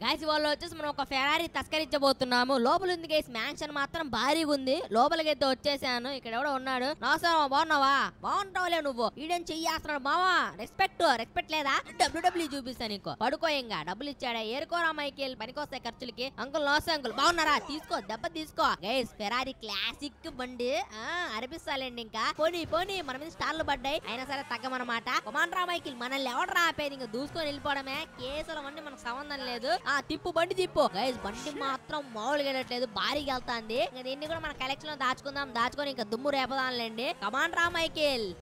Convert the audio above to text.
guys వాళ్ళు వచ్చేసి మనం ఒక ఫెరారీ తస్కరించబోతున్నాము లోపల ఉంది గైస్ మ్యాన్షన్ మాత్రం భారీగా ఉంది లోపలికైతే వచ్చేసాను ఇక్కడ ఎవడో ఉన్నాడు నమస్కారం బాగున్నావా బాగుంటావులే నువ్వు ఈడేం చెయ్యేస్తున్నాడు మావా రెస్పెక్ట్ రెస్పెక్ట్ లేదా డబ్ల్యూడబ్ల్యూ చూపిస్తా నీకు పడుకో ఇంకా డబ్బులు ఇచ్చాడా ఏరుకోరా మైకేల్ పనికొస్తాయి ఖర్చులకి అంకుల్ నమస్తే అంకుల్ బాగున్నారా తీసుకో దెబ్బ తీసుకో గైస్ ఫెరారీ క్లాసిక్ బండి ఆ అనిపిస్తాలేండి ఇంకా పోనీ పోనీ మన మీద స్టార్లు పడ్డాయి అయినా సరే తగ్గమన్నమాట కొమాండ్రా మైకిల్ మనల్ని ఎవడరా ఆపేది ఇంకా దూసుకొని వెళ్ళిపోవడమే కేసుల వండి మనకు సంబంధం లేదు ఆ తిప్పు బండి తిప్పు గైస్ బండి మాత్రం మామూలుగా వెళ్ళట్లేదు భారీగా వెళ్తాంది ఇంకా దీన్ని కూడా మన కలెక్షన్ లో దాచుకుందాం దాచుకొని ఇంకా దుమ్ము రేపదాంలేండి కమాండ్రా మైకిల్